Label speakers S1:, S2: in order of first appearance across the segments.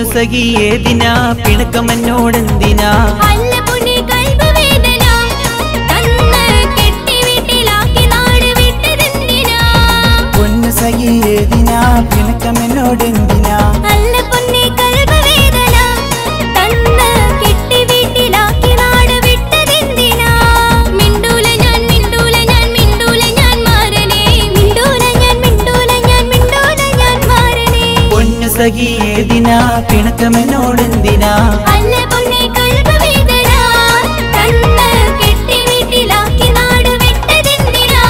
S1: സഖി ഏതിനാ പിണക്കമെന്നോടെന്തിനാ
S2: അല്ല പൊന്നെ കൽബ് വേദന തന്ന് കെട്ടി വീട്ടിലാക്കി നാട് വിട്ടതെന്തിനാ
S3: പൊന്നു സഖി ഏതിനാ പിണക്കമെന്നോടെന്തിനാ
S2: അല്ല പൊന്നെ കൽബ് വേദന തന്ന് കെട്ടി വീട്ടിലാക്കി നാട് വിട്ടതെന്തിനാ മിണ്ടൂല ഞാൻ മിണ്ടൂല ഞാൻ മിണ്ടൂല ഞാൻ മാറനേ മിണ്ടൂല ഞാൻ മിണ്ടൂല ഞാൻ മിണ്ടൂല ഞാൻ മാറനേ
S1: പൊന്നു സഖി ഏതിനാ പിണക്കമെന്നോടെന്തിനാ
S2: അല്ല പൊന്നെ കൽബ് വേദന തന്ന് കെട്ടി വീട്ടിലാക്കി നാട് വിട്ടതെന്തിനാ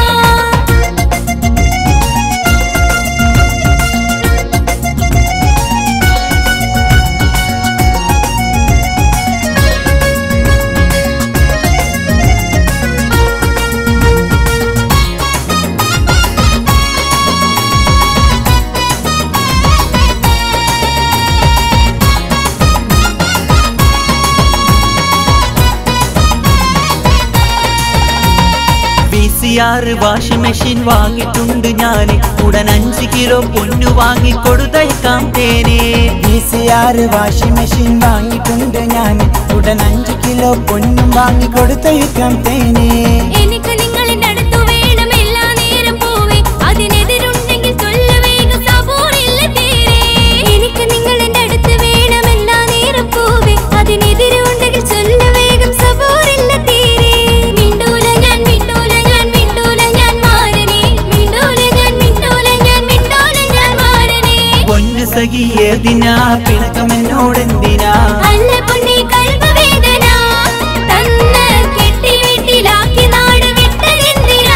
S1: V C R washing machine വാങ്ങിയിട്ടുണ്ട് ഞാൻ ഉടൻ അഞ്ച് കിലോ പൊന്നു വാങ്ങി കൊടുത്തയക്കാം തേനേ
S3: V C R washing machine വാങ്ങിയിട്ടുണ്ട് ഞാൻ ഉടൻ അഞ്ച് കിലോ പൊന്നും വാങ്ങി കൊടുത്തയക്കാം തേനേ
S2: എനിക്ക് നിങ്ങളുടെ അടുത്തു വേണം എല്ലാ നേരം പോവേ അതിനെതിരുണ്ടെങ്കിൽ ചൊല്ല വേഗം സബൂറില്ല തീരെ എനിക്ക് നിങ്ങളുടെ അടുത്ത് വേണം എല്ലാ നേരം പോവേ അതിനെതിരുണ്ടെങ്കിൽ ചൊല്ല വേഗം സബൂറില്ല തീരെ മിണ്ടൂല ഞാൻ മിണ്ടൂല ഞാൻ മിണ്ടൂല ഞാൻ മാറനേ മിണ്ടൂല ഞാൻ മിണ്ടൂല ഞാൻ മിണ്ടൂല ഞാൻ മാറനേ
S1: പൊന്നു സഖി ഏതിനാ പിണക്കമെന്നോടെന്തിനാ
S2: അല്ല പൊന്നെ കൽബ് വേദന തന്ന് കെട്ടി വീട്ടിലാക്കി നാട് വിട്ടതെന്തിനാ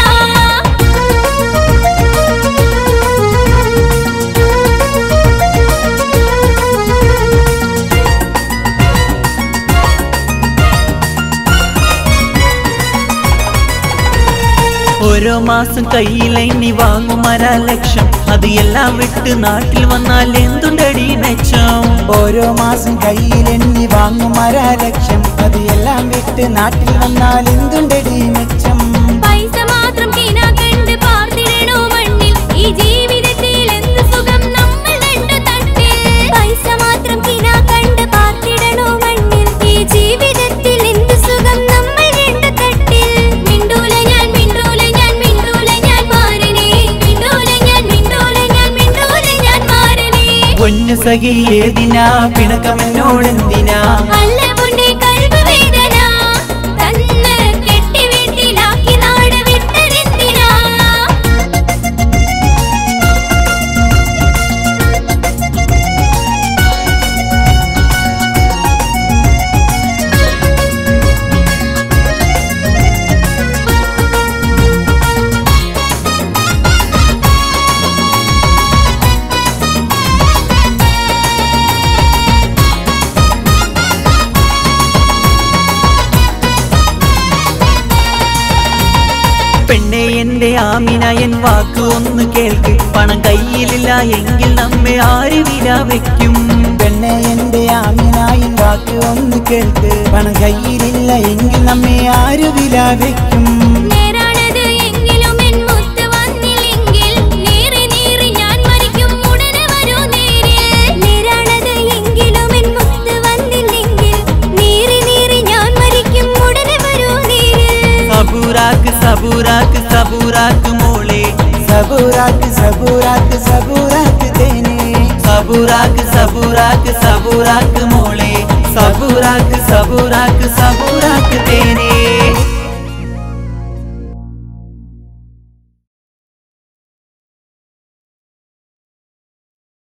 S1: ഓരോ മാസം കയ്യിൽ എണ്ണി വാങ്ങും അര ലക്ഷം അത് എല്ലാം വിട്ട് നാട്ടിൽ വന്നാൽ എന്തുണ്ടടി മെച്ചം
S3: ഓരോ മാസം കയ്യിൽ എണ്ണി വാങ്ങും അര ലക്ഷം അത് എല്ലാം വിട്ട് നാട്ടിൽ വന്നാൽ എന്തുണ്ടടി മെച്ചം
S2: പൈസ മാത്രം കിന കണ്ട് പാർത്തിടണോ മണ്ണിൽ ഈ ജീവിതത്തിൽ എന്ത് സുഖം നമ്മൾ രണ്ടു തട്ടിൽ പൈസ മാത്രം കിന കണ്ട് പാർത്തിടണോ മണ്ണിൽ ഈ ജീവിതത്തിൽ എന്ത് സുഖം നമ്മൾ രണ്ടു തട്ടിൽ മിണ്ടൂല ഞാൻ മിണ്ടൂല ഞാൻ മിണ്ടൂല ഞാൻ മാറനേ മിണ്ടൂല ഞാൻ മിണ്ടൂല ഞാൻ മിണ്ടൂല ഞാൻ മാറനേ
S1: പൊന്നു സഖി ഏതിനാ പിണക്കമെന്നോടെന്തിനാ
S2: അല്ല പൊന്നെ കൽബ് വേദന തന്ന് കെട്ടി വീട്ടിലാക്കി നാട് വിട്ടതെന്തിനാ
S1: പെണ്ണെ എന്റെ ആമിനയൻ വാക്ക് ഒന്ന് കേൾക്ക് പണം കയ്യിലില്ല എങ്കിൽ നമ്മെ ആര് വില വെക്കും
S3: പെണ്ണെ എന്റെ ആമിനായി വാക്ക് ഒന്ന് കേൾക്ക് പണം കയ്യിലില്ല എങ്കിൽ നമ്മെ ആര് വില വെക്കും
S2: നേരാണത് എങ്കിലും എൻ മുത്ത് വന്നില്ലെങ്കിൽ നീറി നീറി ഞാൻ മരിക്കും ഉടനെ വരൂ നേരിൽ നേരാണത് എങ്കിലും എൻ മുത്ത് വന്നില്ലെങ്കിൽ നീറി നീറി ഞാൻ മരിക്കും ഉടനെ വരൂ നേരിൽ
S1: സബൂറാക്ക് സബൂറാക്ക് സബൂറാക്ക് മോളെ
S3: സബൂറാക്ക് സബൂറാക്ക് സബൂറാക്ക് തേനെ
S1: സബൂറാക്ക് സബൂറാക്ക് സബൂറാക്ക് മോളെ സബൂറാക്ക് സബൂറാക്ക് സബൂറാക്ക്